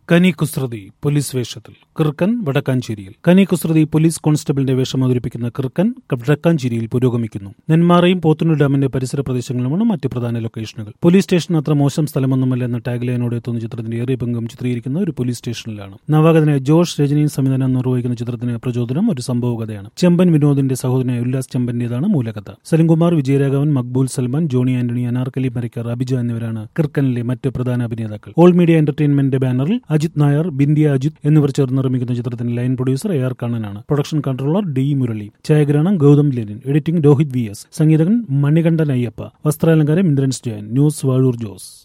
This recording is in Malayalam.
കനി കുസൃതി പോലീസ് വേഷത്തിൽ കിർക്കൻ വടക്കാഞ്ചേരിയിൽ കനി കുസൃതി പോലീസ് കോൺസ്റ്റബിളിന്റെ വേഷം അവതരിപ്പിക്കുന്ന കിർക്കൻ വടക്കാഞ്ചേരിയിൽ പുരോഗമിക്കുന്നു നെന്മാറയും പോത്തുന്നൂർ ഡാമിന്റെ പരിസര പ്രദേശങ്ങളുമാണ് മറ്റ് പ്രധാന ലൊക്കേഷനുകൾ പോലീസ് സ്റ്റേഷൻ അത്ര മോശം സ്ഥലമൊന്നുമല്ല എന്ന ടാഗ് ലൈനോടെ എത്തുന്ന ചിത്രത്തിന്റെ ഏറിയ പങ്കും ചിത്രീകരിക്കുന്ന ഒരു പോലീസ് സ്റ്റേഷനിലാണ് നവാഗതനായ ജോഷ് രജനിയും സംവിധാനം നിർവഹിക്കുന്ന ചിത്രത്തിന് പ്രചോദനം ഒരു സംഭവകഥയാണ് ചെമ്പൻ വിനോദിന്റെ സഹോദരനായ ഉല്ലാസ് ചെമ്പന്റേതാണ് മൂലകഥ സലിംകുമാർ വിജയരാഘവൻ മക്ബൂൽ സൽമാൻ ജോണി ആന്റണി അനാർക്കലി മരിക്കർ അഭിജ എന്നിവരാണ് കിർക്കനിലെ മറ്റ് പ്രധാന അഭിനേതാക്കൾ ഓൾ മീഡിയ എന്റർടൈൻമെന്റിന്റെ ബാനറിൽ അജിത് നായർ ബിന്ദിയ അജിത് എന്നിവർ ചേർന്ന് നിർമ്മിക്കുന്ന ചിത്രത്തിന്റെ ലൈൻ പ്രൊഡ്യൂസർ എ ആർ കണ്ണനാണ് പ്രൊഡക്ഷൻ കൺട്രോളർ ഡി മുരളി ഛായാഗ്രഹണം Gautham Lenin editing Rohit V S സംഗീതകൻ മണികണ്ഠൻ അയ്യപ്പ വസ്ത്രാലങ്കാരം ഇന്ദ്രൻസ് ജയൻ ന്യൂസ് വാഴൂർ ജോസ്